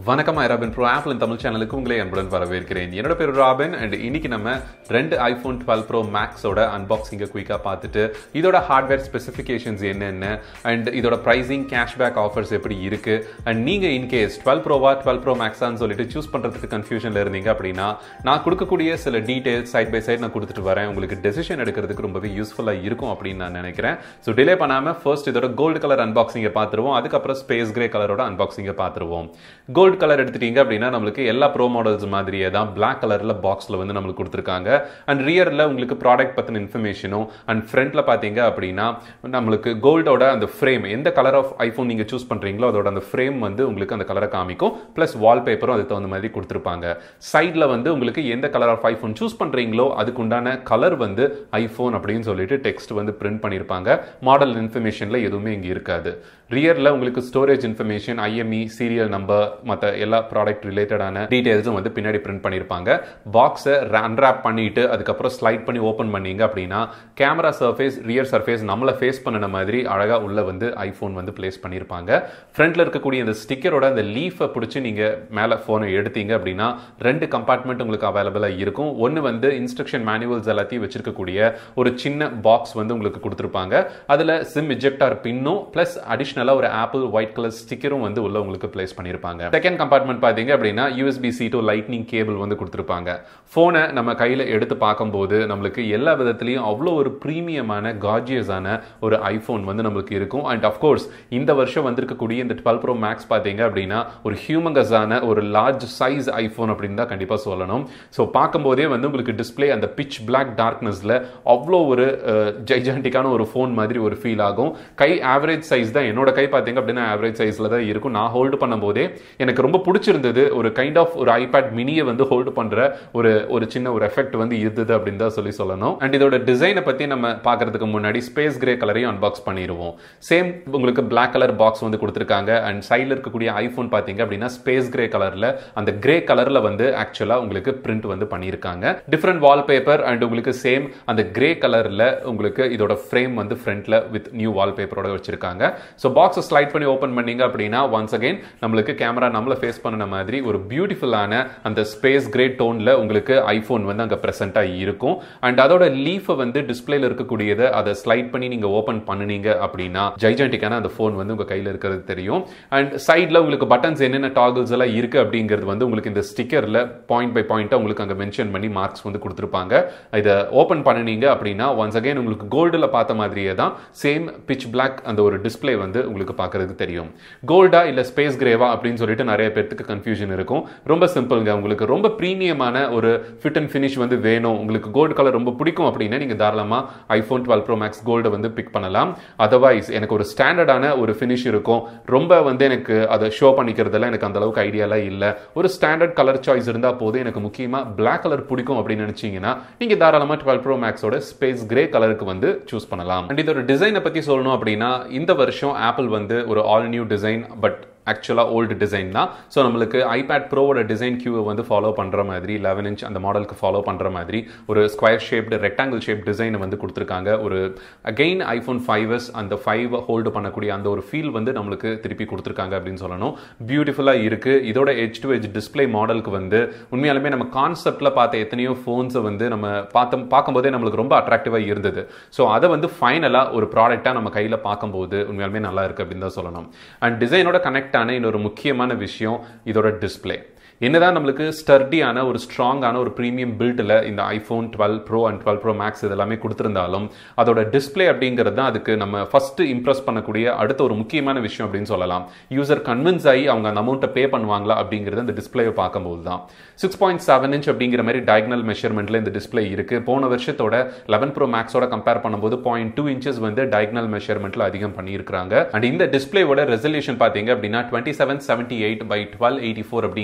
வணக்கம் I Robin bro Apple Tamil சேனலுக்கு உங்களை அன்புடன் வரவேற்கிறேன் என்னோட பேர் ராபின் அண்ட் இன்னைக்கு நம்ம ரெண்டு ஐஃபோன் டுவெல் ப்ரோ மேக்ஸோட அன்பாக்சிங்கை குயிக்காக பார்த்துட்டு இதோட ஹார்ட்வேர் ஸ்பெசிஃபிகேஷன்ஸ் என்னென்ன அண்ட் இதோட ப்ரைசிங் கேஷ்பேக் ஆஃபர்ஸ் எப்படி இருக்கு அண்ட் நீங்கள் இன்கேஸ் டுவெல் ப்ரோவா டுவெல் ப்ரோ மேக்ஸான்னு சொல்லிட்டு சூஸ் பண்ணுறதுக்கு கன்ஃபியூஷனில் இருந்தீங்க அப்படின்னா நான் கொடுக்கக்கூடிய சில டீடைல்ஸ் சைட் பை சைட் நான் கொடுத்துட்டு வரேன் உங்களுக்கு டெசிஷன் எடுக்கிறதுக்கு ரொம்பவே யூஸ்ஃபுல்லாக இருக்கும் அப்படின்னு நான் நினைக்கிறேன் ஸோ டிலே பண்ணாமல் ஃபர்ஸ்ட் இதோட கோல்டு கலர் அன்பாக்சிங்கை பார்த்துருவோம் அதுக்கப்புறம் ஸ்பேஸ் கிரே கலரோட அன்பாக்சிங்கை பார்த்துருவோம் கோல்டு கலர் எடுத்துட்டீங்க அப்படின்னா நம்மளுக்கு எல்லா ப்ரோ மாடல்ஸ் மாதிரியே தான் பிளாக் கலரில் பாக்ஸில் வந்து நம்மளுக்கு கொடுத்துருக்காங்க அண்ட் ரியரில் உங்களுக்கு ப்ராடக்ட் பற்றின இன்ஃபர்மேஷனும் அண்ட் ஃப்ரண்ட்டில் பார்த்தீங்க அப்படின்னா நம்மளுக்கு கோல்டோட அந்த ஃப்ரேம் எந்த கலர் ஆஃப் ஐஃபோன் நீங்கள் சூஸ் பண்ணுறீங்களோ அதோட அந்த ஃப்ரேம் வந்து உங்களுக்கு அந்த கலரை காமிக்கும் ப்ளஸ் வால்பேப்பரும் அதுக்கு தகுந்த மாதிரி கொடுத்துருப்பாங்க சைடில் வந்து உங்களுக்கு எந்த கலர் ஆஃப் ஐஃபோன் சூஸ் பண்ணுறீங்களோ அதுக்கு உண்டான கலர் வந்து ஐஃபோன் அப்படின்னு சொல்லிட்டு டெக்ஸ்ட் வந்து பிரிண்ட் பண்ணியிருப்பாங்க மாடல் இன்ஃபர்மேஷனில் எதுவுமே இங்கே இருக்காது ரியரில் உங்களுக்கு storage information IME serial number மற்ற எல்லா ப்ராடக்ட் ரிலேட்டடான டீடைல்ஸும் வந்து பின்னாடி பிரிண்ட் பண்ணியிருப்பாங்க பாக்ஸை அன்ராப் பண்ணிட்டு அதுக்கப்புறம் ஸ்லைட் பண்ணி ஓப்பன் பண்ணீங்க அப்படின்னா கேமரா சர்ஃபேஸ் ரியர் சர்ஃபேஸ் நம்மளை ஃபேஸ் பண்ணின மாதிரி அழகாக உள்ள வந்து ஐஃபோன் வந்து பிளேஸ் பண்ணியிருப்பாங்க ஃப்ரண்ட்ல இருக்கக்கூடிய இந்த ஸ்டிக்கரோட அந்த லீஃபை பிடிச்சி நீங்கள் மேலே ஃபோனை எடுத்தீங்க அப்படின்னா ரெண்டு கம்பார்ட்மெண்ட் உங்களுக்கு அவைலபிளாக இருக்கும் ஒன்று வந்து இன்ஸ்ட்ரக்ஷன் மேனுவல்ஸ் எல்லாத்தையும் வச்சிருக்கக்கூடிய ஒரு சின்ன பாக்ஸ் வந்து உங்களுக்கு கொடுத்துருப்பாங்க அதில் சிம் இஜெக்டார் பின்னும் ப்ளஸ் அடிஷ்னலாக ஒரு ஆப்பிள் ஒயிட் கலர் ஸ்டிக்கரும் வந்து உள்ள உங்களுக்கு பிளேஸ் பண்ணியிருப்பாங்க செகண்ட் கம்பார்ட்மெண்ட் பார்த்தீங்க அப்படின்னா USB C to lightning cable வந்து கொடுத்துருப்பாங்க ஃபோனை நம்ம கையில் எடுத்து பார்க்கும்போது நம்மளுக்கு எல்லா விதத்துலையும் அவ்வளோ ஒரு ப்ரீமியமான கார்ஜியஸான ஒரு ஐஃபோன் வந்து நம்மளுக்கு இருக்கும் அண்ட் அஃப்கோர்ஸ் இந்த வருஷம் வந்திருக்கக்கூடிய இந்த டுவெல் ப்ரோ மேக்ஸ் பார்த்தீங்க அப்படின்னா ஒரு ஹியூமங்கஸான ஒரு லார்ஜ் சைஸ் ஐஃபோன் அப்படின்னு தான் கண்டிப்பாக சொல்லணும் ஸோ பார்க்கும்போதே வந்து உங்களுக்கு டிஸ்பிளே அந்த பிச் பிளாக் டார்க்னஸில் அவ்வளோ ஒரு ஜைஜாண்டிக்கான ஒரு ஃபோன் மாதிரி ஒரு ஃபீல் ஆகும் கை ஆவரேஜ் சைஸ் தான் என்னோட கை பார்த்தீங்க அப்படின்னா ஆவரேஜ் சைஸில் தான் இருக்கும் நான் ஹோல்டு பண்ணும்போதே எனக்கு ரொம்ப பிடிச்சிருந்தது ஒரு கைண்ட் ஆஃப் ஒரு ஐபேட் மினியை வந்து ஹோல்டு பண்ணுற ஒரு ஒரு சின்ன ஒரு எஃபெக்ட் வந்து இருந்தது அப்படின்னு தான் சொல்லி சொல்லணும் அண்ட் இதோட டிசைனை பற்றி நம்ம பார்க்கறதுக்கு முன்னாடி ஸ்பேஸ் கிரே கலரையும் அன்பாக்ஸ் பண்ணிடுவோம் சேம் உங்களுக்கு பிளாக் கலர் பாக்ஸ் வந்து கொடுத்துருக்காங்க அண்ட் சைடில் இருக்கக்கூடிய ஐஃபோன் பார்த்தீங்க அப்படின்னா ஸ்பேஸ் கிரே கலரில் அந்த கிரே கலரில் வந்து ஆக்சுவலாக உங்களுக்கு பிரிண்ட் வந்து பண்ணியிருக்காங்க டிஃப்ரெண்ட் வால்பேப்பர் அண்ட் உங்களுக்கு சேம் அந்த கிரே கலரில் உங்களுக்கு இதோட ஃப்ரேம் வந்து ஃப்ரண்ட்ல வித் நியூ வால்பேப்பரோட வச்சிருக்காங்க ஸோ பாக்ஸை ஸ்லைட் பண்ணி ஓப்பன் பண்ணீங்க அப்படின்னா ஒன்ஸ் அகைன் நம்மளுக்கு கேமரா நம்மளை ஃபேஸ் பண்ணின மாதிரி ஒரு பியூட்டிஃபுல்லான அந்த ஸ்பேஸ் கிரே டோனில் உங்களுக்கு ஐஃபோன் வந்து அங்கே ப்ரெசென்ட்டாக இருக்கும் அண்ட் அதோட லீஃபை வந்து டிஸ்பிளேல இருக்கக்கூடியதை அதை ஸ்லைட் பண்ணி நீங்கள் ஓப்பன் பண்ணுனீங்க அப்படின்னா ஜைஜாண்டிக்கான அந்த ஃபோன் வந்து உங்கள் கையில் இருக்கிறது தெரியும் அண்ட் சைடில் உங்களுக்கு பட்டன்ஸ் என்னென்ன டாகிள்ஸ் எல்லாம் இருக்குது அப்படிங்கிறது வந்து உங்களுக்கு இந்த ஸ்டிக்கரில் பாயிண்ட் பை பாயிண்ட்டாக உங்களுக்கு அங்கே மென்ஷன் பண்ணி மார்க்ஸ் வந்து கொடுத்துருப்பாங்க இதை ஓப்பன் பண்ணினீங்க அப்படின்னா ஒன்ஸ் அகைன் உங்களுக்கு கோல்டில் பார்த்த மாதிரியே தான் சேம் பிச் பிளாக் அந்த ஒரு டிஸ்பிளே வந்து உங்களுக்கு பார்க்கறதுக்கு தெரியும் கோல்டா இல்லை ஸ்பேஸ் கிரேவா அப்படின்னு சொல்லிட்டு நிறைய பேர்த்துக்கு கன்ஃபியூஷன் இருக்கும் ரொம்ப சிம்பிள்ங்க உங்களுக்கு ரொம்ப ப்ரீமியமான ஒரு ஃபிட் அண்ட் ஃபினிஷ் வந்து வேணும் உங்களுக்கு கோல்டு கலர் ரொம்ப பிடிக்கும் அப்படின்னா நீங்கள் தாராளமாக ஐஃபோன் டுவெல் ப்ரோ மேக்ஸ் கோல்டை வந்து பிக் பண்ணலாம் அதர்வைஸ் எனக்கு ஒரு ஸ்டாண்டர்டான ஒரு ஃபினிஷ் இருக்கும் ரொம்ப வந்து எனக்கு அதை ஷோ பண்ணிக்கிறதுல எனக்கு அந்த அளவுக்கு ஐடியாலாம் இல்லை ஒரு ஸ்டாண்டர்ட் கலர் சாய்ஸ் இருந்தால் போதும் எனக்கு முக்கியமாக பிளாக் கலர் பிடிக்கும் அப்படின்னு நினச்சிங்கன்னா நீங்கள் தாராளமாக டுவெல் ப்ரோ மேக்ஸோட ஸ்பேஸ் கிரே கலருக்கு வந்து சூஸ் பண்ணலாம் அண்ட் இதோட டிசைனை பற்றி சொல்லணும் அப்படின்னா இந்த வருஷம் ஆப்பிள் வந்து ஒரு ஆல் நியூ டிசைன் பட் ஆக்சுவலாக ஓல்டு டிசைன் தான் ஸோ நம்மளுக்கு ஐபேட் ப்ரோவோட டிசைன் கியூவை வந்து ஃபாலோ பண்ணுற மாதிரி லெவன் இன்ச் அந்த மாடலுக்கு ஃபாலோ பண்ணுற மாதிரி ஒரு ஸ்கொயர் ஷேப்டு ரெக்டாங்கிள் ஷேப் டிசைனை வந்து கொடுத்துருக்காங்க ஒரு அகெயின் ஐஃபோன் ஃபைவ் எஸ் அந்த ஃபைவ் ஹோல்டு பண்ணக்கூடிய அந்த ஒரு ஃபீல் வந்து நம்மளுக்கு திருப்பி கொடுத்துருக்காங்க அப்படின்னு சொல்லணும் பியூட்டிஃபுல்லாக இருக்குது இதோட எச் டு எச் டிஸ்பிளே மாடலுக்கு வந்து உண்மையாலுமே நம்ம கான்செப்டில் பார்த்த எத்தனையோ ஃபோன்ஸை வந்து நம்ம பார்த்த பார்க்கும்போதே நம்மளுக்கு ரொம்ப அட்ராக்டிவாக இருந்தது ஸோ அதை வந்து ஃபைனலாக ஒரு ப்ராடக்டாக நம்ம கையில் பார்க்கும்போது உண்மையாலுமே நல்லா இருக்குது அப்படின்னு தான் சொல்லணும் அண்ட் டிசைனோட கனெக்ட் ஆன இன்னொரு முக்கியமான விஷயம் இதோட டிஸ்பிளே என்னதான் நம்மளுக்கு ஸ்டர்டியான ஒரு ஸ்ட்ராங்கான ஒரு ப்ரீமியம் பில்ட்டில் இந்த iPhone twelve pro and twelve pro max இதெல்லாமே கொடுத்துருந்தாலும் அதோட டிஸ்பிளே அப்படிங்கிறது தான் அதுக்கு நம்ம ஃபர்ஸ்ட் இம்ப்ரெஸ் பண்ணக்கூடிய அடுத்த ஒரு முக்கியமான விஷயம் அப்படின்னு சொல்லலாம் யூசர் கன்வின்ஸ் ஆகி அவங்க அந்த அமௌண்ட்டை பே பண்ணுவாங்களா அப்படிங்கிறது அந்த டிஸ்பிளேவை பார்க்கும்போது தான் சிக்ஸ் பாயிண்ட் செவன் இன்ச் அப்படிங்கிற மாதிரி டயக்னல் மெஷர்மெண்ட்டில் இந்த டிஸ்பிளே இருக்குது போன வருஷத்தோட லெவன் ப்ரோ மேக்ஸோட கம்பேர் பண்ணும்போது பாயிண்ட் டூ இன்ச்சஸ் வந்து டயக்னல் மெஷர்மெண்ட்டில் அதிகம் பண்ணியிருக்காங்க அண்ட் இந்த டிஸ்பிளேவோட ரெசல்யூஷன் பார்த்தீங்க அப்படின்னா twenty seven seventy eight by twelve eighty four அப்படிங்கிற மாதிரி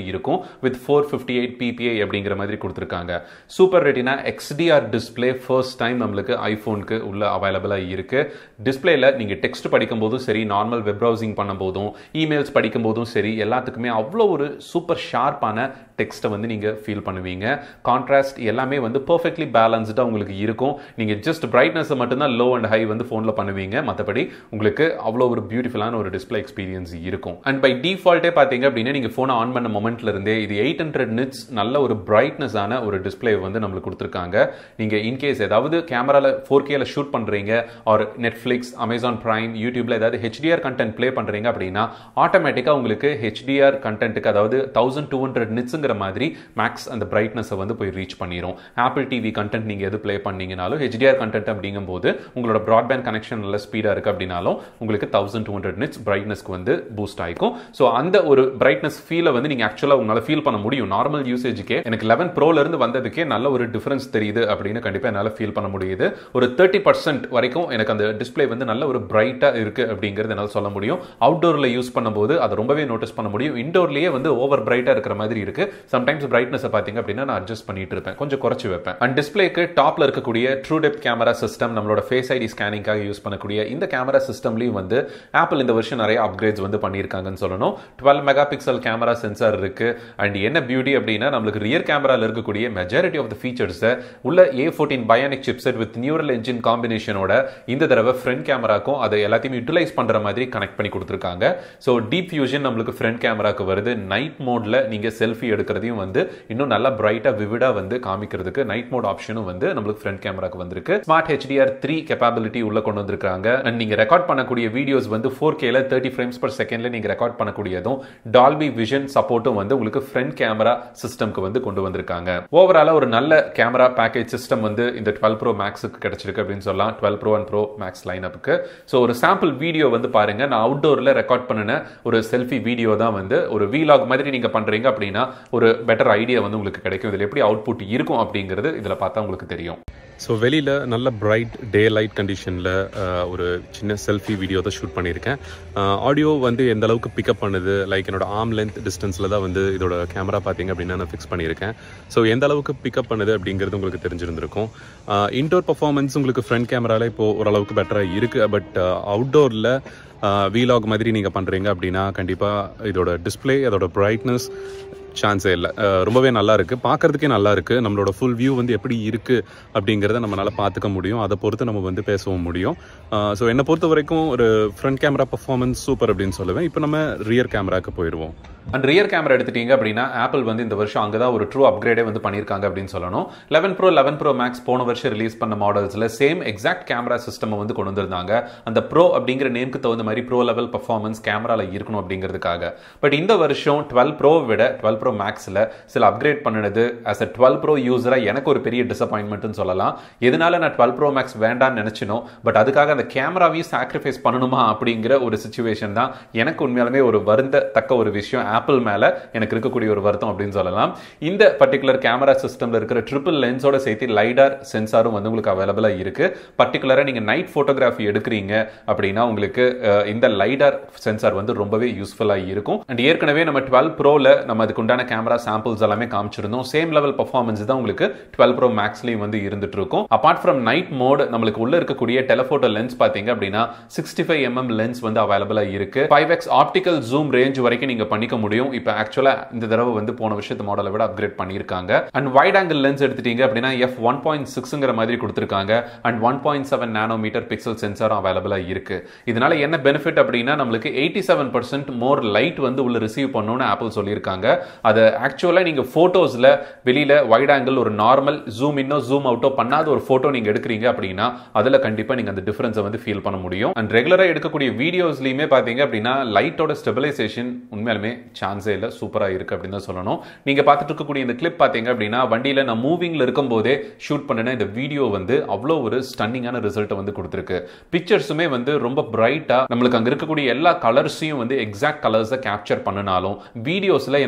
இருக்கும் with four fifty eight PPI அப்படிங்கிற மாதிரி கொடுத்துருக்காங்க super retina XDR display first time நம்மளுக்கு ஐஃபோனுக்கு உள்ள அவைலபிளாக இருக்கு டிஸ்பிளேல நீங்கள் டெக்ஸ்ட் படிக்கும்போதும் சரி நார்மல் வெப் ப்ரௌசிங் பண்ணும்போதும் இமெயில்ஸ் படிக்கும்போதும் சரி எல்லாத்துக்குமே அவ்வளோ ஒரு சூப்பர் ஷார்ப்பான டெக்ஸ்ட்டை வந்து நீங்கள் ஃபீல் பண்ணுவீங்க கான்ட்ராஸ்ட் எல்லாமே வந்து பர்ஃபெக்ட்லி பேலன்ஸ்டாக உங்களுக்கு இருக்கும் நீங்கள் ஜஸ்ட் பிரைட்னஸை மட்டும்தான் லோ அண்ட் ஹை வந்து ஃபோனில் பண்ணுவீங்க மற்றபடி உங்களுக்கு அவ்வளோ ஒரு பியூட்டிஃபுல்லான ஒரு டிஸ்பிளே எக்ஸ்பீரியன்ஸ் இருக்கும் அண்ட் பை டிஃபால்ட்டே பார்த்தீங்க அப்படின்னா நீங்கள் ஃபோனை ஆன் பண்ண மொமெண்ட்ல இருந்தே இது எயிட் ஹண்ட்ரட் நிட்ஸ் நல்ல ஒரு பிரைட்னஸ் ஆன ஒரு டிஸ்பிளே வந்து நம்மளுக்கு கொடுத்துருக்காங்க நீங்கள் இன்கேஸ் ஏதாவது கேமராவில் ஃபோர் கேல ஷூட் பண்ணுறீங்க ஆர் நெட்ஃப்ளிக்ஸ் அமேசான் ப்ரைம் யூடியூப்ல ஏதாவது ஹெச்டிஆர் கண்டென்ட் ப்ளே பண்ணுறீங்க அப்படின்னா ஆட்டோமேட்டிக்காக உங்களுக்கு ஹெச்டிஆர் கண்டென்ட்டுக்கு அதாவது தௌசண்ட் டூ ஹண்ட்ரட் நிட்ஸுங்கிற மாதிரி மேக்ஸ் அந்த பிரைட்னஸை வந்து போய் ரீச் பண்ணிடும் ஆப்பிள் டிவி கண்டென்ட் நீங்கள் எது ப்ளே பண்ணீங்கனாலும் ஹெச்டிஆர் கண்டென்ட் அப்படிங்கும்போது உங்களோட ப்ராட்பேண்ட் கனெக்ஷன் நல்ல ஸ்பீடாக இருக்குது அப்படின்னாலும் உங்களுக்கு தௌசண்ட் டூ ஹண்ட்ரட் நிட்ஸ் பிரைட்னஸ்க்கு வந்து பூஸ்ட் ஆகிக்கும் ஸோ அந்த ஒரு பிரைட்னஸ் ஃபீலை வந்து நீங்கள் ஆக்சுவலாக உங்களால் ஃபீல் பண்ண முடியும் நார்மல் யூசேஜுக்கே எனக்கு லெவன் ப்ரோலேருந்து வந்ததுக்கே நல்ல ஒரு டிஃபரன்ஸ் தெரியுது அப்படின்னு கண்டிப்பாக என்னால் ஃபீல் பண்ண முடியுது ஒரு தேர்ட்டி பர்சன்ட் வரைக்கும் எனக்கு அந்த டிஸ்பிளே வந்து நல்ல ஒரு பிரைட்டாக இருக்குது அப்படிங்கிறது என்னால் சொல்ல முடியும் அவுட்டோரில் யூஸ் பண்ணும்போது அதை ரொம்பவே நோட்டீஸ் பண்ண முடியும் இண்டோர்லேயே வந்து ஓவர் பிரைட்டாக இருக்கிற மாதிரி இருக்குது சம்டைம்ஸ் பிரைட்னஸ் பார்த்தீங்க அப்படின்னா நான் அட்ஜஸ்ட் பண்ணிட்டு இருப்பேன் கொஞ்சம் குறைச்சி வைப்பேன் அண்ட் டிஸ்பிளேக்கு டாப்ல இருக்கக்கூடிய ட்ரூ டெப் கேமரா சிஸ்டம் நம்மளோட ஃபேஸ் ஐடி ஸ்கேனிங்காக யூஸ் பண்ணக்கூடிய இந்த கேமரா சிஸ்டம்லையும் வந்து ஆப்பிள் இந்த வருஷம் நிறைய அப்கிரேட்ஸ் வந்து பண்ணியிருக்காங்கன்னு சொல்லணும் twelve mega pixel camera sensor இருக்கு அண்ட் என்ன பியூட்டி அப்படின்னா நம்மளுக்கு ரியர் கேமரால இருக்கக்கூடிய மெஜாரிட்டி ஆஃப் த ஃபீச்சர்ஸை உள்ள A fourteen bionic chipset with neural engine காம்பினேஷனோட இந்த தடவை ஃப்ரண்ட் கேமராக்கும் அதை எல்லாத்தையும் யூட்டிலைஸ் பண்ற மாதிரி கனெக்ட் பண்ணி கொடுத்துருக்காங்க ஸோ டீப் ஃபியூஷன் நம்மளுக்கு ஃப்ரண்ட் கேமராக்கு வருது நைட் மோட்ல நீங்க செல்ஃபி எடுக்கிறதையும் வந்து இன்னும் நல்லா பிரைட்டா விவிடா வந்து காமிக்கிறதுக்கு நைட் மோட் ஆப்ஷனும் வந்து நம்மளுக்கு ஃப்ரண்ட் கேமராக்கு வந்திருக்கு ஸ்மார்ட் ஹெச்டிஆர் த்ரீ கேப்பபிலிட்டி உள்ள கொண்டு வந்திருக்காங்க அண்ட் நீங்க ரெக்கார்ட் பண்ணக்கூடிய வீடியோஸ் வந்து ஃபோர் கேல தேர்ட்டி ஃப்ரேம்ஸ் பர் செகண்ட்ல நீங்க ரெக்கார்ட் பண்ணக்கூடியதும் டால்பி விஷன் சப்போர்ட்டும் வந்து உங்களுக்கு ஃப்ரண்ட் கேமரா சிஸ்டம்க்கு வந்து கொண்டு வந்திருக்காங்க ஓவராலா ஒரு நல்ல கேமரா பேக்கேஜ் சிஸ்டம் வந்து இந்த டுவெல் ப்ரோ மேக்ஸுக்கு கிடைச்சிருக்கு அப்படின்னு சொல்லலாம் twelve pro and pro max line அப்புக்கு ஸோ ஒரு சாம்பிள் வீடியோ வந்து பாருங்க நான் அவுட்டோர்ல ரெக்கார்ட் பண்ணின ஒரு செல்ஃபி வீடியோ தான் வந்து ஒரு வீலாக் மாதிரி நீங்க பண்றீங்க அப்படின்னா ஒரு பெட்டர் ஐடியா வந்து உங்களுக்கு கிடைக்கும் இதில் எப்படி அவுட்புட் இருக்கும் அப்படிங்கிறது இதில் பார்த்தா உங்களுக்கு தெரியும் ஸோ வெளியில் நல்ல பிரைட் டே லைட் கண்டிஷனில் ஒரு சின்ன செல்ஃபி வீடியோ தான் ஷூட் பண்ணியிருக்கேன் ஆடியோ வந்து எந்த அளவுக்கு பிக்கப் பண்ணுது லைக் என்னோட ஆர்ம் லென்த் டிஸ்டன்ஸில் தான் வந்து இதோட கேமரா பார்த்தீங்க அப்படின்னா நான் ஃபிக்ஸ் பண்ணியிருக்கேன் ஸோ எந்த அளவுக்கு பிக்கப் பண்ணுது அப்படிங்கிறது உங்களுக்கு தெரிஞ்சிருந்திருக்கும் இன்டோர் பர்ஃபார்மன்ஸ் உங்களுக்கு ஃப்ரண்ட் கேமராவில் இப்போது ஓரளவுக்கு பெட்டராக இருக்குது பட் அவுட்டோரில் வீலாக் மாதிரி நீங்கள் பண்ணுறீங்க அப்படின்னா கண்டிப்பாக இதோட டிஸ்பிளே அதோட பிரைட்னஸ் சான்ஸே இல்லை ரொம்பவே நல்லா இருக்குது பார்க்குறதுக்கே நல்லா இருக்குது நம்மளோட ஃபுல் வியூ வந்து எப்படி இருக்குது அப்படிங்கிறத நம்மளால் பார்த்துக்க முடியும் அதை பொறுத்து நம்ம வந்து பேசவும் முடியும் ஸோ என்னை பொறுத்த வரைக்கும் ஒரு ஃப்ரண்ட் கேமரா பர்ஃபார்மன்ஸ் சூப்பர் அப்படின்னு சொல்லுவேன் இப்போ நம்ம ரியர் கேமராக்கு போயிடுவோம் அண்ட் ரியர் கேமரா எடுத்துட்டீங்க அப்படின்னா ஆப்பிள் வந்து இந்த வருஷம் அங்கே தான் ஒரு ட்ரூ அப்கிரேடே வந்து பண்ணியிருக்காங்க அப்படின்னு சொல்லணும் eleven pro eleven pro max போன வருஷம் ரிலீஸ் பண்ண மாடல்ஸில் சேம் எக்ஸாக்ட் கேமரா சிஸ்டம் வந்து கொண்டு வந்திருந்தாங்க அந்த ப்ரோ அப்படிங்கிற நேமுக்கு தகுந்த மாதிரி ப்ரோ லெவல் பர்ஃபார்மன்ஸ் கேமராவில் இருக்கணும் அப்படிங்கிறதுக்காக பட் இந்த வருஷம் டுவெல் ப்ரோ விட டுவெல் ப்ரோ மேக்ஸில் சில அப்கிரேட் பண்ணினது ஆஸ் அ டுவெல் ப்ரோ யூஸராக எனக்கு ஒரு பெரிய டிசப்பாயின்மெண்ட்னு சொல்லலாம் எதனால நான் டுவெல் ப்ரோ மேக்ஸ் வேண்டாம்னு நினச்சினோ பட் அதுக்காக அந்த கேமராவையும் சாக்ரிஃபைஸ் பண்ணணுமா அப்படிங்கிற ஒரு சுச்சுவேஷன் தான் எனக்கு உண்மையாலுமே ஒரு வருந்தத்தக்க ஒரு விஷயம் ஆப்பிள் மேலே எனக்கு இருக்கக்கூடிய ஒரு வருத்தம் அப்படின்னு சொல்லலாம் இந்த பர்டிகுலர் கேமரா சிஸ்டமில் இருக்கிற ட்ரிபிள் லென்ஸோட சேர்த்து லைடார் சென்சாரும் வந்து உங்களுக்கு அவைலபிளாக இருக்கு பர்டிகுலராக நீங்கள் நைட் ஃபோட்டோகிராஃபி எடுக்கிறீங்க அப்படின்னா உங்களுக்கு அஹ், இந்த லைடார் சென்சார் வந்து ரொம்பவே யூஸ்ஃபுல்லாக இருக்கும் அண்ட் ஏற்கனவே நம்ம டுவெல் ப்ரோவில் நம்ம அதுக்கு உண்டான கேமரா சாம்பிள்ஸ் எல்லாமே காமிச்சிருந்தோம் சேம் லெவல் பர்ஃபார்மன்ஸ் தான் உங்களுக்கு டுவெல் ப்ரோ மேக்ஸ்லையும் வந்து இருந்துட்டு இருக்கும் அப்பார்ட் ஃப்ரம் நைட் மோட் நம்மளுக்கு உள்ள இருக்கக்கூடிய டெலஃபோட்டோ லென்ஸ் பார்த்தீங்க அப்படின்னா சிக்ஸ்டி ஃபைவ் எம்எம் லென்ஸ் வந்து அவைலபிளாக இருக்கு five x optical zoom range வரைக்கும் நீங்க பண்ணிக்க முடியும் இப்போ ஆக்சுவலாக இந்த தடவை வந்து போன வருஷத்து மாடலை விட அப்கிரேட் பண்ணியிருக்காங்க அண்ட் வைட் ஆங்கிள் லென்ஸ் எடுத்துட்டீங்க அப்படின்னா எஃப் ஒன் பாயிண்ட் சிக்ஸ்ங்கிற மாதிரி கொடுத்துருக்காங்க and one point seven nanometer pixel சென்சாரும் அவைலபிளாக இருக்கு இதனால என்ன பெனிஃபிட் அப்படின்னா நம்மளுக்கு eighty seven percent more light வந்து உள்ள ரிசீவ் பண்ணணும்னு ஆப்பிள் சொல்லியிருக்காங்க அதை ஆக்சுவலாக நீங்கள் ஃபோட்டோஸில் வெளியில் வைட் ஆங்கிள் ஒரு நார்மல் ஜூம் இன்னோ ஜூம் அவுட்டோ பண்ணாத ஒரு ஃபோட்டோ நீங்கள் எடுக்கிறீங்க அப்படின்னா அதில் கண்டிப்பாக நீங்கள் அந்த டிஃபரன்ஸை வந்து ஃபீல் பண்ண முடியும் அண்ட் ரெகுலராக எடுக்கக்கூடிய வீடியோஸ்லையுமே பார்த்தீங்க அப்படின்னா லைட்டோட ஸ்டெபிலைசேஷன் உண்மையாலுமே சான்ஸே இல்லை சூப்பராக இருக்குது அப்படின்னு தான் சொல்லணும் நீங்கள் பார்த்துட்டு இருக்கக்கூடிய இந்த கிளிப் பார்த்தீங்க அப்படின்னா வண்டியில் நான் மூவிங்கில் இருக்கும்போதே ஷூட் பண்ணின இந்த வீடியோ வந்து அவ்வளோ ஒரு ஸ்டன்னிங்கான ரிசல்ட்டை வந்து கொடுத்துருக்கு பிக்சர்ஸுமே வந்து ரொம்ப பிரைட்டாக நம்மளுக்கு அங்கே இருக்கக்கூடிய எல்லா கலர்ஸையும் வந்து எக்ஸாக்ட் கலர்ஸை கேப்சர் பண்ணினாலும் வீடியோஸில் எனக்கு உண்மையாலுமே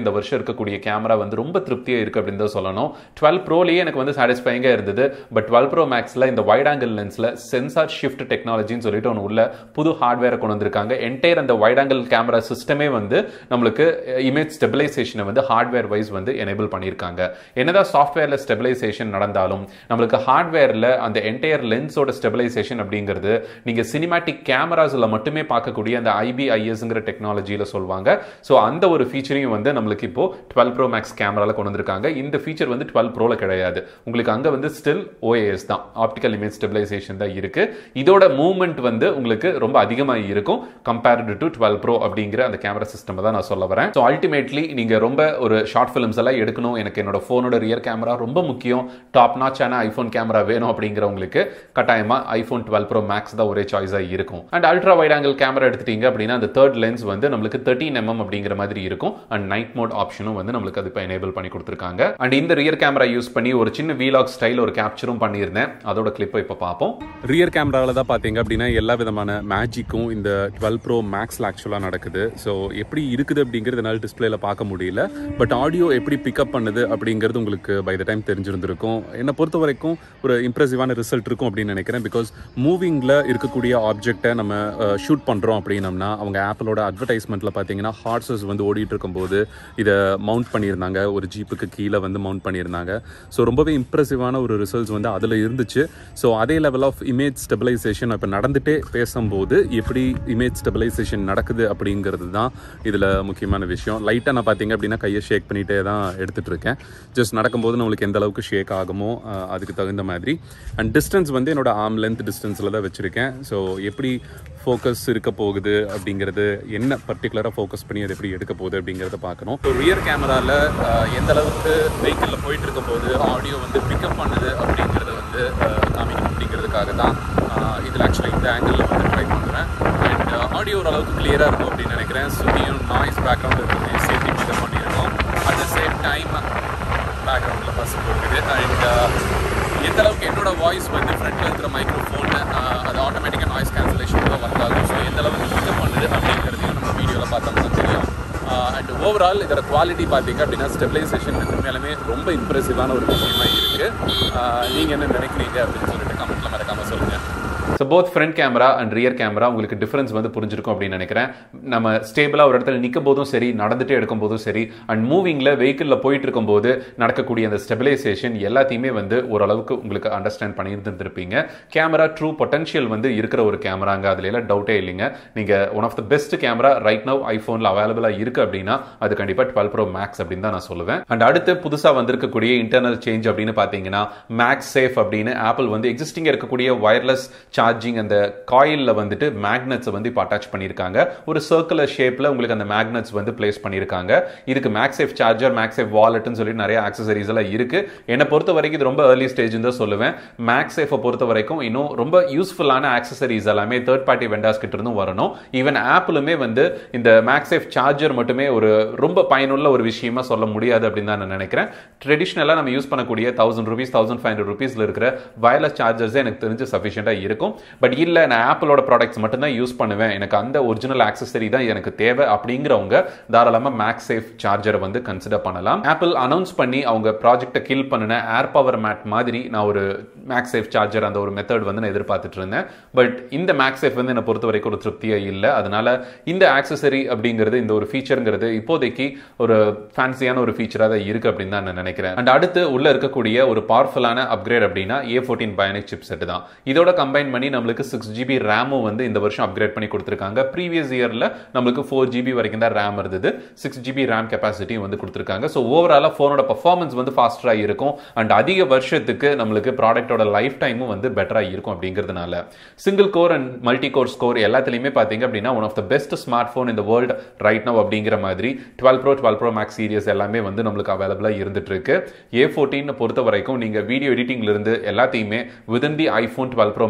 இந்த வருஷம் இருக்கக்கூடிய கேமரா வந்து ரொம்ப திருப்தியாக இருக்குது அப்படின்னு தான் சொல்லணும் டுவெல் ப்ரோலேயே எனக்கு வந்து சாட்டிஸ்ஃபைங்காக இருந்தது பட் டுவெல் ப்ரோ மேக்ஸில் இந்த வைட் ஆங்கிள் லென்ஸில் சென்சார் ஷிஃப்ட் டெக்னாலஜின்னு சொல்லிட்டு ஒன்று உள்ள புது ஹார்ட்வேரை கொண்டு வந்திருக்காங்க என்டையர் அந்த வைட் ஆங்கிள் கேமரா சிஸ்டமே வந்து நம்மளுக்கு இமேஜ் ஸ்டெபிலைசேஷனை வந்து ஹார்ட்வேர் வைஸ் வந்து எனேபிள் பண்ணியிருக்காங்க என்னதான் சாஃப்ட்வேரில் ஸ்டெபிலைசேஷன் நடந்தாலும் நம்மளுக்கு ஹார்ட்வேரில் அந்த என்டையர் லென்ஸோட ஸ்டெபிலைசேஷன் அப்படிங்கிறது நீங்கள் சினிமேட்டிக் கேமராஸில் மட்டுமே பார்க்கக்கூடிய அந்த ஐபிஐஎஸ்ங்கிற டெக்னாலஜியில் சொல்லுவாங்க ஸோ அந்த ஒரு ஃபீச்சரையும் வந்து நம்மளுக்கு இப்போ டுவெல் ப்ரோ மேக்ஸ் கேமராவில் கொண்டு வந்திருக்காங்க இந்த ஃபீச்சர் வந்து டுவெல் ப்ரோவில் கிடையாது உங்களுக்கு அங்கே வந்து ஸ்டில் ஓஏஎஸ் தான் ஆப்டிக்கல் இமேஜ் ஸ்டெபிலைசேஷன் தான் இருக்கு இதோட மூவ்மெண்ட் வந்து உங்களுக்கு ரொம்ப அதிகமாக இருக்கும் கம்பேர்டு டு டுவெல் ப்ரோ அப்படிங்கிற அந்த கேமரா சிஸ்டம் தான் நான் சொல்ல வரேன் ஸோ அல்டிமேட்லி நீங்கள் ரொம்ப ஒரு ஷார்ட் ஃபிலிம்ஸ் எல்லாம் எடுக்கணும் எனக்கு என்னோட ஃபோனோட ரியர் கேமரா ரொம்ப முக்கியம் டாப் நாச்சான ஐஃபோன் கேமரா வேணும் அப்படிங்கிறவங்களுக்கு கட்டாயமாக ஐஃபோன் டுவெல் ப்ரோ மேக்ஸ் தான் ஒரே சாய்ஸாக இருக்கும் and ultra wide angle camera எடுத்துட்டீங்க அப்படின்னா அந்த தேர்ட் லென்ஸ் வந்து நம்மளுக்கு தேர்ட்டின் எம்எம் அப்படிங்கிற மாதிரி இருக்கும் அண்ட் நைட் மோட் ஆப்ஷனும் வந்து நம்மளுக்கு அது இப்போ எனேபிள் பண்ணி கொடுத்துருக்காங்க அண்ட் இந்த ரியர் கேமரா யூஸ் பண்ணி ஒரு சின்ன வீலாக் ஸ்டைல் ஒரு கேப்சரும் பண்ணியிருந்தேன் அதோட கிளிப்பை இப்போ பார்ப்போம் ரியர் கேமராவில் தான் பார்த்தீங்க அப்படின்னா எல்லா விதமான மேஜிக்கும் இந்த டுவெல் ப்ரோ மேக்ஸில் ஆக்சுவலாக நடக்குது ஸோ எப்படி இருக்குது அப்படிங்கிறது என்னால் டிஸ்பிளேல பார்க்க முடியல பட் ஆடியோ எப்படி பிக்கப் பண்ணுது அப்படிங்கிறது உங்களுக்கு பை த டைம் தெரிஞ்சிருந்திருக்கும் என்னை பொறுத்த வரைக்கும் ஒரு இம்ப்ரெசிவான ரிசல்ட் இருக்கும் அப்படின்னு நினைக்கிறேன் பிகாஸ் மூவிங்கில் இருக்கக்கூடிய ஆப்ஜெக்டை நம்ம ஷூட் பண்ணுறோம் அப்படின்னம்னா அவங்க ஆப்பிளோட அட்வர்டைஸ்மெண்ட்டில் பார்த்தீங்கன்னா ஹார்சஸ் வந்து ஓடிட்டு இருக்கும்போது இதை மவுண்ட் பண்ணியிருந்தாங்க ஒரு ஜீப்புக்கு கீழே வந்து மவுண்ட் பண்ணியிருந்தாங்க ஸோ ரொம்பவே இம்ப்ரெசிவான ஒரு ரிசல்ட்ஸ் வந்து அதில் இருந்துச்சு ஸோ அதே லெவல் ஆஃப் இமேஜ் ஸ்டெபிலைசேஷன் இப்போ நடந்துகிட்டே பேசும்போது எப்படி இமேஜ் ஸ்டெபிலைசேஷன் நடக்குது அப்படிங்கிறது தான் இதில் முக்கியமான விஷயம் லைட்டாக நான் பார்த்தீங்க அப்படின்னா கையை ஷேக் பண்ணிகிட்டே தான் எடுத்துகிட்டு இருக்கேன் ஜஸ்ட் நடக்கும்போது நம்மளுக்கு எந்த அளவுக்கு ஷேக் ஆகுமோ அஹ், அதுக்கு தகுந்த மாதிரி அண்ட் டிஸ்டன்ஸ் வந்து என்னோட ஆர்ம் லென்த் டிஸ்டன்ஸில் தான் வச்சுருக்கேன் ஸோ எப்படி ஃபோக்கஸ் இருக்க போகுது அப்படிங்கிறது என்ன பர்டிகுலராக ஃபோக்கஸ் பண்ணி அதை எப்படி எடுக்க போகுது அப்படிங்கிறத பார்க்கணும் ஸோ ரியர் கேமராவில் எந்த அளவுக்கு வெஹிக்கிளில் போயிட்டு இருக்க போது ஆடியோ வந்து பிக்கப் பண்ணுது அப்படிங்கிறத வந்து அஹ், காமிக்கணும் அப்படிங்கிறதுக்காக தான் இதில் ஆக்சுவலாக இந்த ஆங்கிளில் வந்து ட்ரை பண்ணுறேன் அண்ட் ஆடியோ ஓரளவுக்கு கிளியராக இருக்கும் அப்படின்னு நினைக்கிறேன் சுற்றியும் நாய்ஸ் பேக்ரவுண்ட் இருக்குது சேஃப்டி பிக்கப் பண்ணியிருக்கோம் அட் த சேம் டைம் பேக்ரவுண்டில் பஸ் போகுது அண்ட் எந்த அளவுக்கு என்னோட வாய்ஸ் வந்து ஃப்ரண்ட்டில் இருக்கிற மைக்ரோஃபோன் அது ஆட்டோமேட்டிக்காக நாய்ஸ் கேன்சலேஷன் தான் வந்தாலும் ஸோ எந்த அளவுக்கு பிக்கப் பண்ணுது அப்படிங்கிறதையும் நம்ம வீடியோவில் பார்த்தோம்னா தெரியும் அண்ட் ஓவரால் இதோட குவாலிட்டி பார்த்தீங்க அப்படின்னா ஸ்டெபிலைசேஷன் உண்மையாலுமே ரொம்ப இம்ப்ரெசிவான ஒரு விஷயமா இருக்குது நீங்கள் என்ன நினைக்கிறீங்க அப்படின்னு சொல்லிட்டு கமெண்ட்டில் மறக்காமல் சொல்லுங்கள் so both front camera and rear camera உங்களுக்கு டிஃபரன்ஸ் வந்து புரிஞ்சிருக்கும் அப்படின்னு நினைக்கிறேன் நம்ம ஸ்டேபிளாக ஒரு இடத்துல நிற்கும் போதும் சரி நடந்துட்டே எடுக்கும் போதும் சரி அண்ட் மூவிங்கில் வெஹிக்கிளில் போயிட்டு இருக்கும்போது நடக்கக்கூடிய அந்த ஸ்டெபிலைசேஷன் எல்லாத்தையுமே வந்து ஓரளவுக்கு உங்களுக்கு அண்டர்ஸ்டாண்ட் பண்ணியிருந்துருப்பீங்க கேமரா ட்ரூ பொட்டன்ஷியல் வந்து இருக்கிற ஒரு கேமராங்க அதுல எல்லாம் டவுட்டே இல்லைங்க நீங்கள் one of the best camera right now ஐஃபோனில் அவைலபிளாக இருக்குது அப்படின்னா அது கண்டிப்பாக டுவெல் ப்ரோ மேக்ஸ் அப்படின்னு தான் நான் சொல்லுவேன் அண்ட் அடுத்து புதுசாக வந்திருக்கக்கூடிய இன்டர்னல் சேஞ்ச் அப்படின்னு பார்த்தீங்கன்னா மேக்ஸ் சேஃப் அப்படின்னு ஆப்பிள் வந்து எக்ஸிஸ்டிங் இருக்கக்கூடிய வயர்லெஸ் சார்ஜிங் அந்த காயிலில் வந்துட்டு மேக்னெட்ஸை வந்து இப்போ அட்டாச் பண்ணியிருக்காங்க ஒரு சர்க்குலர் ஷேப்பில் உங்களுக்கு அந்த மேக்னெட்ஸ் வந்து பிளேஸ் பண்ணியிருக்காங்க இதுக்கு மேக்ஸேஃப் சார்ஜர் மேக்ஸேஃப் வாலெட்னு சொல்லிட்டு நிறைய ஆக்சசரிஸ் எல்லாம் இருக்கு என்னை பொறுத்த வரைக்கும் இது ரொம்ப ஏர்லி ஸ்டேஜ் தான் சொல்லுவேன் மேக்ஸேஃபை பொறுத்த வரைக்கும் இன்னும் ரொம்ப யூஸ்ஃபுல்லான ஆக்சசரிஸ் எல்லாமே தேர்ட் பார்ட்டி வெண்டாஸ் கிட்ட இருந்தும் வரணும் ஈவன் ஆப்பிளுமே வந்து இந்த மேக்ஸேஃப் சார்ஜர் மட்டுமே ஒரு ரொம்ப பயனுள்ள ஒரு விஷயமா சொல்ல முடியாது அப்படின்னு தான் நான் நினைக்கிறேன் ட்ரெடிஷ்னலாக நம்ம யூஸ் பண்ணக்கூடிய thousand rupees thousand five hundred ருபீஸில் இருக்கிற வயர்லெஸ் சார்ஜர்ஸே எனக்கு தெரிஞ்சு சஃபிஷியண்டாக இருக்கும் பட் இல்லை நான் ஆப்பிளோட ப்ராடக்ட்ஸ் மட்டும்தான் யூஸ் பண்ணுவேன் எனக்கு அந்த ஒரிஜினல் ஆக்சசரி தான் எனக்கு தேவை அப்படிங்கிறவங்க தாராளமாக மேக்ஸ் சேஃப் சார்ஜரை வந்து கன்சிடர் பண்ணலாம் ஆப்பிள் அனௌன்ஸ் பண்ணி அவங்க ப்ராஜெக்டை கில் பண்ணின ஏர் பவர் மேட் மாதிரி நான் ஒரு மேக்ஸ் சேஃப் சார்ஜர் அந்த ஒரு மெத்தட் வந்து நான் எதிர்பார்த்துட்டு இருந்தேன் பட் இந்த மேக்ஸ் சேஃப் வந்து என்னை பொறுத்த வரைக்கும் ஒரு திருப்தியாக இல்லை அதனால இந்த ஆக்சசரி அப்படிங்கிறது இந்த ஒரு ஃபீச்சருங்கிறது இப்போதைக்கு ஒரு ஃபேன்சியான ஒரு ஃபீச்சராக தான் இருக்கு அப்படின்னு தான் நான் நினைக்கிறேன் அண்ட் அடுத்து உள்ள இருக்கக்கூடிய ஒரு பவர்ஃபுல்லான அப்கிரேட் அப்படின்னா A fourteen bionic chip set தான் இதோட கம்பைன் பண்ணி நம்மளுக்கு சிக்ஸ் ஜிபி ரேமும் வந்து இந்த வருஷம் அப்கிரேட் பண்ணி கொடுத்துருக்காங்க ப்ரீவியஸ் இயரில் நம்மளுக்கு ஃபோர் ஜிபி வரைக்கும் தான் ரேம் இருந்தது சிக்ஸ் ஜிபி ரேம் கெப்பாசிட்டியும் வந்து கொடுத்துருக்காங்க ஸோ ஓவராலாக ஃபோனோட பர்ஃபார்மன்ஸ் வந்து ஃபாஸ்டராக இருக்கும் அண்ட் அதிக வருஷத்துக்கு நம்மளுக்கு ப்ராடக்ட்டோட லைஃப் டைமும் வந்து பெட்டராக இருக்கும் அப்படிங்கிறதுனால single core and multi core score எல்லாத்துலேயுமே பார்த்தீங்க அப்படின்னா one of the best smartphone இந்த வேர்ல்டு ரைட் நவ் அப்படிங்கிற மாதிரி twelve pro twelve pro max series எல்லாமே வந்து நம்மளுக்கு அவைலபிளாக இருந்துட்டு இருக்கு ஏ ஃபோர்டீன் பொறுத்த வரைக்கும் நீங்கள் வீடியோ எடிட்டிங்ல இருந்து எல்லாத்தையுமே within the iPhone twelve pro max நீங்கள்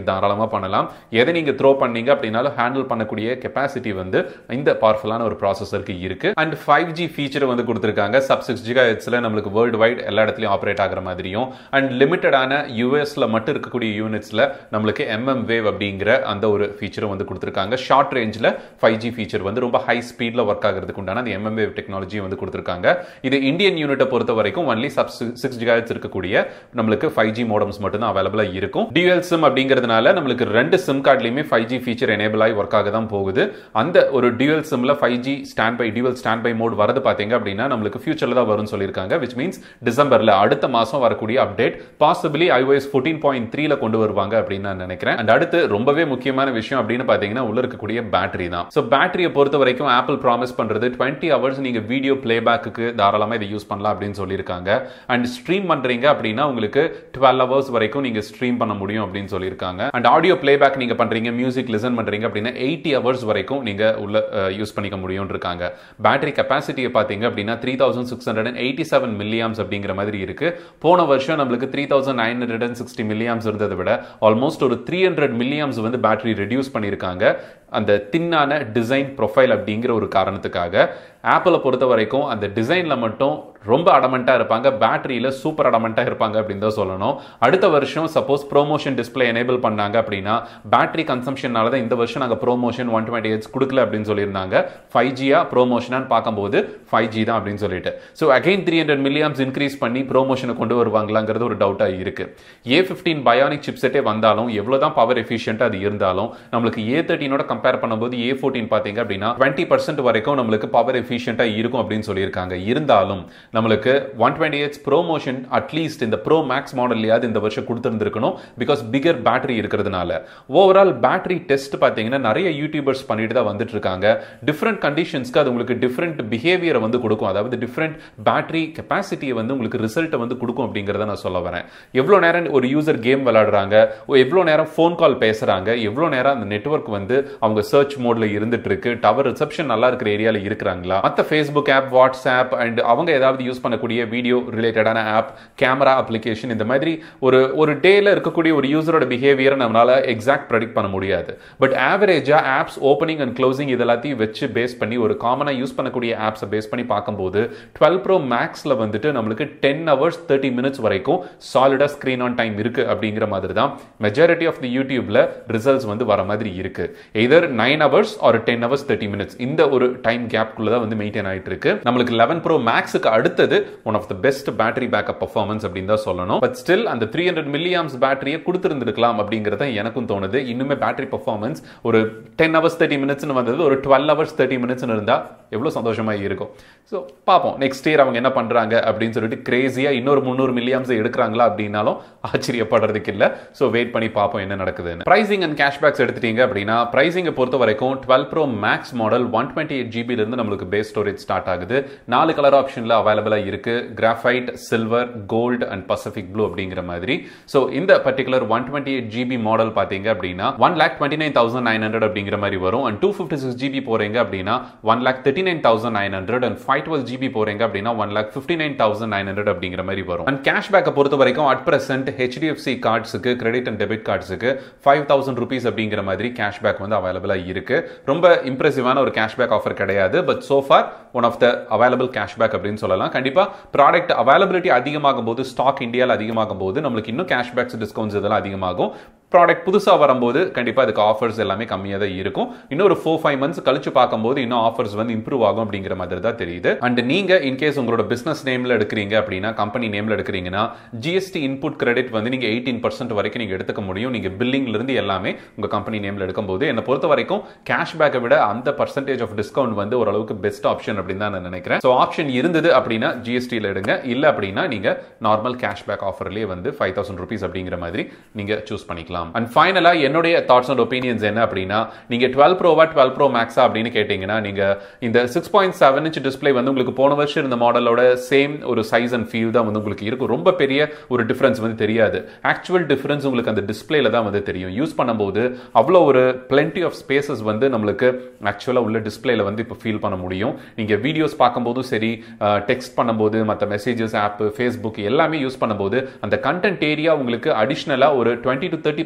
நீங்க தாராளமா பண்ணலாம் எதை நீங்க த்ரோ பண்ணீங்க அப்படின்னாலும் ஹேண்டில் பண்ணக்கூடிய கெப்பாசிட்டி வந்து இந்த பவர்ஃபுல்லான ஒரு ப்ராசஸருக்கு இருக்கு அண்ட் ஃபைவ் ஜி ஃபீச்சர் வந்து கொடுத்துருக்காங்க சப் சிக்ஸ் ஜிகா ஹெட்ஸ்ல நம்மளுக்கு வேர்ல்டு வைட் எல்லா இடத்துலையும் ஆப்ரேட் ஆகிற மாதிரியும் அண்ட் லிமிட்டடான யூஎஸ்ல மட்டும் இருக்கக்கூடிய யூனிட்ஸ்ல நம்மளுக்கு எம்எம் வேவ் அப்படிங்கிற அந்த ஒரு ஃபீச்சரும் வந்து கொடுத்துருக்காங்க ஷார்ட் ரேஞ்சில் ஃபைவ் ஜி ஃபீச்சர் வந்து ரொம்ப ஹை ஸ்பீடில் ஒர்க் ஆகிறதுக்கு உண்டான அந்த எம்எம் வேவ் டெக்னாலஜி வந்து கொடுத்துருக்காங்க இது இந்தியன் யூனிட்டை பொறுத்த வரைக்கும் ஒன்லி சப் சிக்ஸ் ஜிகாஹெட்ஸ் இருக்கக்கூடிய நம்மளுக்கு ஃபைவ் ஜி மோடம்ஸ் மட்டும் தான் அவைலபிளாக இருக்கும் டியூஎல் சிம் அப்படிங்கிறதுனால நம்மளுக்கு ரெண்டு சிம் கார்ட்லையுமே ஃபைவ் ஜி ஃபீச்சர் எனேபிள் ஆகி ஒர்க் ஆக தான் போகுது அந்த ஒரு டியூவல் சிம்ல five G standby dual standby mode வரது பார்த்தீங்க அப்படின்னா நம்மளுக்கு ஃபியூச்சரில் தான் வரும்னு சொல்லியிருக்காங்க விச் மீன்ஸ் டிசம்பரில் அடுத்த மாதம் வரக்கூடிய update possibly iOS fourteen point த்ரீல கொண்டு வருவாங்க அப்படின்னு நான் நினைக்கிறேன் அண்ட் அடுத்து ரொம்பவே முக்கியமான விஷயம் அப்படின்னு பார்த்தீங்கன்னா உள்ள இருக்கக்கூடிய பேட்டரி தான் ஸோ பேட்டரியை பொறுத்த வரைக்கும் ஆப்பிள் ப்ராமிஸ் பண்றது டுவெண்ட்டி ஹவர்ஸ் நீங்க வீடியோ பிளேபேக்கு தாராளமாக இதை யூஸ் பண்ணலாம் அப்படின்னு சொல்லியிருக்காங்க அண்ட் ஸ்ட்ரீம் பண்றீங்க அப்படின்னா உங்களுக்கு டுவெல் ஹவர்ஸ் வரைக்கும் நீங்க ஸ்ட்ரீம் பண்ண முடியும் அப்படின்னு சொல்லியிருக்காங்க அண்ட் ஆடியோ பிளேபேக் நீங்க பண்றீங்க மியூசிக் லிசன் பண்றீங்க அப்படின்னா எயிட்டி ஹவர்ஸ் வரைக்கும் நீங்க உள்ள யூஸ் பண்ணிக்க முடியும் இருக்காங்க பேட்டரி கெப்பாசிட்டியை பார்த்தீங்க அப்படின்னா three thousand six hundred and eighty seven milliamps அப்படிங்கிற மாதிரி இருக்கு போன வருஷம் நம்மளுக்கு three thousand nine hundred and sixty milliamps இருந்ததை விட ஆல்மோஸ்ட் ஒரு த்ரீ ஹண்ட்ரட் மில்லியாம்ஸ் வந்து பேட்டரி ரெடியூஸ் பண்ணியிருக்காங்க அந்த தின்னான டிசைன் ப்ரொஃபைல் அப்படிங்கிற ஒரு காரணத்துக்காக ஆப்பிளை பொறுத்த வரைக்கும் அந்த டிசைனில் மட்டும் ரொம்ப அடமெண்ட்டாக இருப்பாங்க பேட்டரியில் சூப்பர் அடமெண்ட்டாக இருப்பாங்க அப்படின்னு தான் சொல்லணும் அடுத்த வருஷம் சப்போஸ் ப்ரோமோஷன் டிஸ்பிளே எனேபிள் பண்ணாங்க அப்படின்னா பேட்டரி கன்சம்ஷனால தான் இந்த வருஷம் நாங்கள் ப்ரோமோஷன் ஒன் டுவெண்ட்டி எயிட்ஸ் கொடுக்கல அப்படின்னு சொல்லியிருந்தாங்க ஃபைவ் ஜியா ப்ரோமோஷனான்னு பார்க்கும்போது ஃபைவ் ஜி தான் அப்படின்னு சொல்லிட்டு so again three hundred milliamps increase பண்ணி ப்ரோமோஷனை கொண்டு வருவாங்களாங்கிறது ஒரு டவுட்டாக இருக்கு ஏ ஃபிஃப்டீன் பயானிக் சிப்செட்டே வந்தாலும் எவ்வளோ தான் பவர் எஃபிஷியன்ட்டாக அது இருந்தாலும் நம்மளுக்கு ஏ தேர்ட்டினோட கம்பேர் பண்ணும்போது ஏ ஃபோர்டீன் பார்த்தீங்க அப்படின்னா டுவெண்ட்டி பர்சன்ட் வரைக்கும் நம்மளுக்கு பவர் எஃபிஷியன்ட்டாக இருக்கும் அப்படின்னு சொல்லியிருக்காங்க இருந்தாலும் நம்மளுக்கு one twenty eights promotion at least இந்த ப்ரோ மேக்ஸ் மாடல்லையாவது இந்த வருஷம் கொடுத்துருந்துருக்கணும் பிகாஸ் பிகர் பேட்டரி இருக்கிறதுனால ஓவரால் பேட்டரி டெஸ்ட் பார்த்தீங்கன்னா நிறைய யூடியூபர்ஸ் பண்ணிட்டு தான் வந்துட்டு இருக்காங்க டிஃப்ரெண்ட் கண்டிஷன்ஸ்க்கு அது உங்களுக்கு டிஃப்ரெண்ட் பிஹேவியரை வந்து கொடுக்கும் அதாவது டிஃப்ரெண்ட் பேட்டரி கெப்பாசிட்டியை வந்து உங்களுக்கு ரிசல்ட்டை வந்து கொடுக்கும் அப்படிங்கிறத நான் சொல்ல வரேன் எவ்வளோ நேரம் ஒரு யூசர் கேம் விளையாடுறாங்க எவ்வளோ நேரம் ஃபோன் கால் பேசுறாங்க எவ்வளோ நேரம் அந்த நெட்ஒர்க் வந்து அவங்க சர்ச் மோட்ல இருந்துட்டு இருக்கு டவர் ரிசப்ஷன் நல்லா இருக்கிற ஏரியால இருக்கிறாங்களா மற்ற ஃபேஸ்புக் ஆப் வாட்ஸ்ஆப் அண்ட் அவங்க ஏதாவது யூஸ் பண்ணக்கூடிய வீடியோ ரிலேட்டடான ஆப் கேமரா அப்ளிகேஷன் இந்த மாதிரி ஒரு ஒரு டேல இருக்கக்கூடிய ஒரு யூசரோட பிஹேவியரை நம்மளால எக்ஸாக்ட் ப்ரெடிக்ட் பண்ண முடியாது பட் ஆவரேஜா ஆப்ஸ் ஓப்பனிங் அண்ட் க்ளோசிங் இது எல்லாத்தையும் வச்சு பேஸ் பண்ணி ஒரு காமனாக யூஸ் பண்ணக்கூடிய ஆப்ஸை பேஸ் பண்ணி பார்க்கும்போது டுவெல் ப்ரோ மேக்ஸில் வந்துட்டு நம்மளுக்கு டென் ஹவர்ஸ் தேர்ட்டி மினிட்ஸ் வரைக்கும் சாலிடாக ஸ்க்ரீன் ஆன் டைம் இருக்கு அப்படிங்கிற மாதிரி தான் மெஜாரிட்டி ஆஃப் தி யூடியூப்ல ரிசல்ட்ஸ் வந்து வர மாதிரி இருக்கு either nine hours or ten hours thirty minutes இந்த ஒரு டைம் கேப்குள்ள தான் வந்து மெயின்டைன் ஆயிட்டு இருக்கு நம்மளுக்கு லெவன் ப்ரோ மேக்ஸுக்கு அடுத்தது one of the best battery backup performance அப்படின்னு தான் சொல்லணும் பட் ஸ்டில் அந்த த்ரீ ஹண்ட்ரட் மில்லியாம்ஸ் பேட்டரியை கொடுத்துருந்துருக்கலாம் அப்படிங்கிறத எனக்கும் தோணுது இன்னுமே பேட்டரி பர்ஃபார்மன்ஸ் ஒரு டென் ஹவர்ஸ் தேர்ட்டி மினிட்ஸ்னு வந்தது ஒரு டுவெல் ஹவர்ஸ் தேர்ட்டி மினிட்ஸ்னு இருந்தா எவ்வளோ சந்தோஷமா இருக்கும் ஸோ பார்ப்போம் நெக்ஸ்ட் இயர் அவங்க என்ன பண்றாங்க அப்படின்னு சொல்லிட்டு கிரேசியா இன்னொரு முந்நூறு மில்லியாம்ஸ் எடுக்கிறாங்களா அப்படின்னாலும் ஆச்சரியப்படுறதுக்கு இல்லை ஸோ வெயிட் பண்ணி பார்ப்போம் என்ன நடக்குதுன்னு பிரைசிங் அண்ட் கேஷ்பேக்ஸ் எடுத்துட்டீங்க அப்படின்னா பிரைசிங்கை பொறுத்த வரைக்கும் twelve pro max model one twenty eight ஜிபிலிருந்து நம்மளுக்கு பேஸ் ஸ்டோரேஜ் ஸ்டார்ட் ஆகுது நாலு கலர் ஆப்ஷனில் அவைலபிளாக இருக்கு graphite silver gold and Pacific blue அப்படிங்கிற மாதிரி ஸோ இந்த particular one twenty eight GB model பார்த்தீங்க அப்படின்னா one lakh twenty nine thousand nine hundred அப்படிங்கிற மாதிரி வரும் and two fifty six GB போறீங்க அப்படின்னா one lakh thirty nine thousand nine hundred and five twelve GB போறீங்க அப்படின்னா one lakh fifty nine thousand nine hundred அப்படிங்கிற மாதிரி வரும் அண்ட் கேஷ்பேக்கை பொறுத்த வரைக்கும் at present HDFC கார்ட்ஸுக்கு credit and debit கார்ட்ஸுக்கு ஃபைவ் தௌசண்ட் ருபீஸ் அப்படிங்கிற மாதிரி கேஷ்பேக் வந்து அவைலபிளாக இருக்கு ரொம்ப இம்ப்ரெசிவான ஒரு கேஷ்பேக் ஆஃபர் கிடையாது but so far one of the available cashback அப்படின்னு சொல்லலாம் கண்டிப்பா ப்ராடக்ட் அவைலபிலிட்டி அதிகமாகும் போது ஸ்டாக் இந்தியாவில் அதிகமாகும் போது நம்மளுக்கு இன்னும் கேஷ்பேக்ஸ் டிஸ்கவுண்ட்ஸ் இதெல்லாம் அதிகமாகும் ப்ராடக்ட் புதுசாக வரும்போது கண்டிப்பாக அதுக்கு ஆஃபர்ஸ் எல்லாமே கம்மியாக தான் இருக்கும் இன்னொரு ஃபோர் ஃபைவ் மந்த்ஸ் கழிச்சு பார்க்கும்போது இன்னும் ஆஃபர்ஸ் வந்து இம்ப்ரூவ் ஆகும் அப்படிங்கிற மாதிரி தான் தெரியுது அண்ட் நீங்க இன்கேஸ் உங்களோட பிசினஸ் நேம்ல எடுக்கிறீங்க அப்படின்னா கம்பெனி நேம்ல எடுக்கிறீங்கன்னா ஜிஎஸ்டி இன்புட் கிரெடிட் வந்து நீங்க எயிட்டீன் பர்சன்ட் வரைக்கும் நீங்க எடுத்துக்க முடியும் நீங்க பில்லிங்ல இருந்து எல்லாமே உங்க கம்பெனி நேம்ல எடுக்கும்போது என்னை பொறுத்த வரைக்கும் கேஷ்பேக்கை விட அந்த பர்சன்டேஜ் ஆஃப் டிஸ்கவுண்ட் வந்து ஓரளவுக்கு பெஸ்ட் ஆப்ஷன் அப்படின்னு தான் நான் நினைக்கிறேன் ஸோ ஆப்ஷன் இருந்தது அப்படின்னா ஜிஎஸ்டியில் எடுங்க இல்லை அப்படின்னா நீங்க நார்மல் கேஷ்பேக் ஆஃபர்லேயே வந்து ஃபைவ் தௌசண்ட் ருபீஸ் அப்படிங்கிற மாதிரி நீங்க சூஸ் பண்ணிக்கலாம் அண்ட் ஃபைனலா என்னுடைய தாட்ஸ் அண்ட் ஒப்பீனியன்ஸ் என்ன அப்படின்னா நீங்க டுவெல் ப்ரோவா டுவெல் ப்ரோ மேக்ஸா அப்படின்னு கேட்டீங்கன்னா நீங்க இந்த six point seven inch display வந்து உங்களுக்கு போன வருஷம் இருந்த மாடலோட சேம் ஒரு சைஸ் அண்ட் ஃபீல் தான் வந்து உங்களுக்கு இருக்கும் ரொம்ப பெரிய ஒரு டிஃபரன்ஸ் வந்து தெரியாது ஆக்சுவல் டிஃபரன்ஸ் உங்களுக்கு அந்த டிஸ்பிளேல தான் வந்து தெரியும் யூஸ் பண்ணும்போது அவ்வளோ ஒரு பிளென்டி ஆஃப் ஸ்பேசஸ் வந்து நம்மளுக்கு ஆக்சுவலாக உள்ள டிஸ்பிளேல வந்து இப்போ ஃபீல் பண்ண முடியும் நீங்க வீடியோஸ் பார்க்கும்போதும் சரி டெக்ஸ்ட் பண்ணும்போது மற்ற மெசேஜஸ் ஆப் ஃபேஸ்புக் எல்லாமே யூஸ் பண்ணும்போது அந்த கண்டென்ட் ஏரியா உங்களுக்கு அடிஷ்னலாக ஒரு டுவெண்ட்டி டு தேர்ட்டி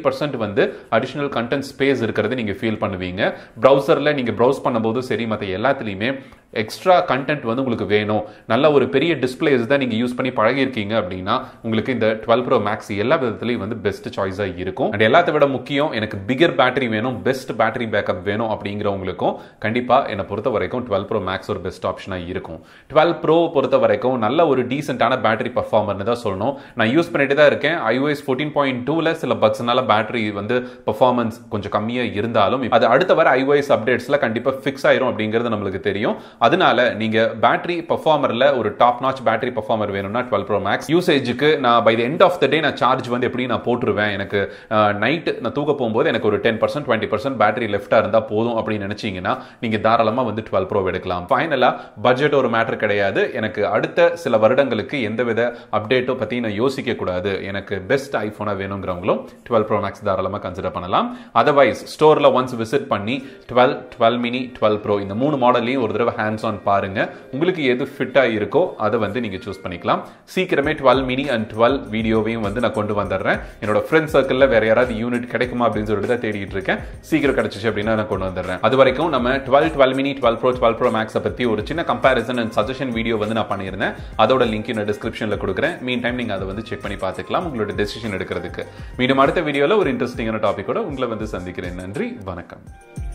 பர்சன்ட் வந்து அடிஷனல் கண்டென்ட் ஸ்பேஸ் இருக்கிறது நீங்க ஃபீல் பண்ணுவீங்க ப்ரௌசர்ல நீங்க ப்ரௌஸ் பண்ணும்போது சரி மற்ற எல்லாத்துலேயுமே எக்ஸ்ட்ரா கண்டென்ட் வந்து உங்களுக்கு வேணும் நல்ல ஒரு பெரிய டிஸ்பிளேஸ் தான் நீங்கள் யூஸ் பண்ணி பழகிருக்கீங்க அப்படின்னா உங்களுக்கு இந்த டுவெல் ப்ரோ மேக்ஸ் எல்லா விதத்துலையும் வந்து பெஸ்ட் சாய்ஸாக இருக்கும் அண்ட் எல்லாத்த விட முக்கியம் எனக்கு பிகர் பேட்டரி வேணும் பெஸ்ட் பேட்டரி பேக்கப் வேணும் அப்படிங்கிறவங்களுக்கும் கண்டிப்பாக என்னை பொறுத்த வரைக்கும் டுவெல் ப்ரோ மேக்ஸ் ஒரு பெஸ்ட் ஆப்ஷனாக இருக்கும் டுவெல் ப்ரோ பொறுத்த வரைக்கும் நல்ல ஒரு டீசென்டான பேட்டரி பர்ஃபார்மர்னு தான் சொல்லணும் நான் யூஸ் பண்ணிட்டு தான் இருக்கேன் iOS ஃபோர்டீன் பாயிண்ட் டூவில் சில பக்ஸ்னால பேட்டரி வந்து பர்ஃபார்மன்ஸ் கொஞ்சம் கம்மியாக இருந்தாலும் அது அடுத்த வர iOS அப்டேட்ஸில் கண்டிப்பாக ஃபிக்ஸ் ஆயிரும் அப்படிங்கிறது நம்மளுக்கு தெரியும் அதனால நீங்க பேட்டரி பர்ஃபார்மர்ல ஒரு டாப் நாச் பேட்டரி பர்ஃபார்மர் வேணும்னா டுவெல் ப்ரோ மேக்ஸ் யூசேஜுக்கு நான் by the end of the day நான் சார்ஜ் வந்து எப்படி நான் போட்டுருவேன் எனக்கு நைட் நான் தூக்க போகும்போது எனக்கு ஒரு ten percent twenty percent battery லெஃப்டாக இருந்தால் போதும் அப்படின்னு நினைச்சீங்கன்னா நீங்க தாராளமாக வந்து டுவெல் ப்ரோ எடுக்கலாம் ஃபைனலாக பட்ஜெட் ஒரு மேட்டர் கிடையாது எனக்கு அடுத்த சில வருடங்களுக்கு எந்தவித அப்டேட்டோ பற்றி நான் யோசிக்க கூடாது எனக்கு பெஸ்ட் ஐஃபோனாக வேணுங்கிறவங்களும் டுவெல் ப்ரோ மேக்ஸ் தாராளமாக கன்சிடர் பண்ணலாம் அதர்வைஸ் ஸ்டோரில் ஒன்ஸ் விசிட் பண்ணி twelve twelve mini twelve pro இந்த மூணு மாடல்லையும் ஒரு தடவை ஹேண்ட்ஸ் ஆன் பாருங்க உங்களுக்கு எது ஃபிட்டாக இருக்கோ அதை வந்து நீங்கள் சூஸ் பண்ணிக்கலாம் சீக்கிரமே டுவெல் மினி அண்ட் டுவெல் வீடியோவையும் வந்து நான் கொண்டு வந்துடுறேன் என்னோட ஃப்ரெண்ட் சர்க்கிளில் வேற யாராவது யூனிட் கிடைக்குமா அப்படின்னு சொல்லிட்டு தான் தேடிட்டு இருக்கேன் சீக்கிரம் கிடைச்சிச்சு அப்படின்னா நான் கொண்டு வந்துடுறேன் அது வரைக்கும் நம்ம twelve twelve mini twelve pro twelve pro மேக்ஸை பற்றி ஒரு சின்ன கம்பேரிசன் அண்ட் சஜஷன் வீடியோ வந்து நான் பண்ணியிருந்தேன் அதோட லிங்க் நான் டிஸ்கிரிப்ஷனில் கொடுக்குறேன் மீன் டைம் நீங்கள் அதை வந்து செக் பண்ணி பார்த்துக்கலாம் உங்களோட டெசிஷன் எடுக்கிறதுக்கு மீண்டும் அடுத்த வீடியோவில் ஒரு இன்ட்ரெஸ்டிங்கான டாப்பிக்கோட உங்களை வந்து சந்திக்கிறேன் நன்றி வணக்கம்